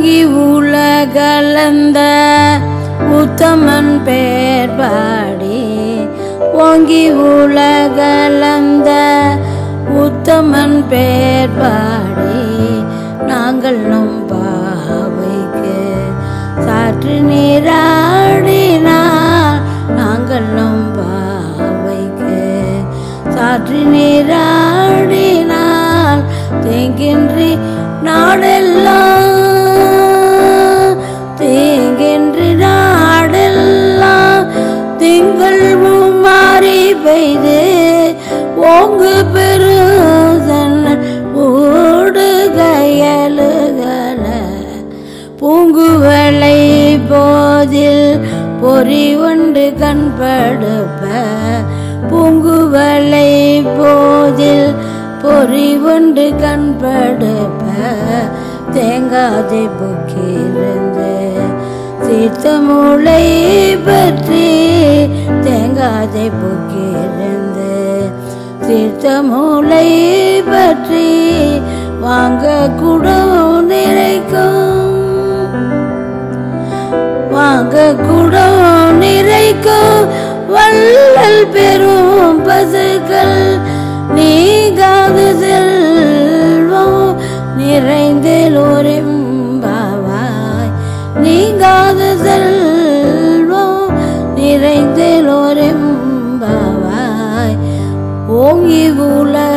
ஓங்கி உலகலந்த உத்தமன் பேர் பாடி ஓங்கி உலகலந்த உத்தமன் பேர் பாடி நாங்கள் நம் பாவைக்கு சாற்று நீராடினார் நாங்கள் நம் பாவைக்கு சாற்று நீராடினால் தேங்கின்றி நாடெல்லாம் தேங்கின்றி நாடெல்லாம் திங்கள் மாறி பெய்து ஓங்கு பெருதன் ஊடு கையலுகல பூங்குவளை போதில் பொறி ஒன்று கண்படுப்ப பூங்குவளை போதில் பொறி ஒன்று கண்படுப்ப தேங்காதை புக்கிருந்து சீத்த மூளை பற்றி தேங்காதை புக்கிருந்து தீர்த்த மூளை பற்றி வாங்க குடம் நிறைக்கும் வாங்க குடம் நிறைக்கும் வள்ளல் பெரும் பசுக்கள் நீங்காது செல்வம் நிறைந்தேலோரெம்பாவாய் நீங்காது செல்வம் நிறைந்தேலோரெம்பாவாய் ஓங்கி உலக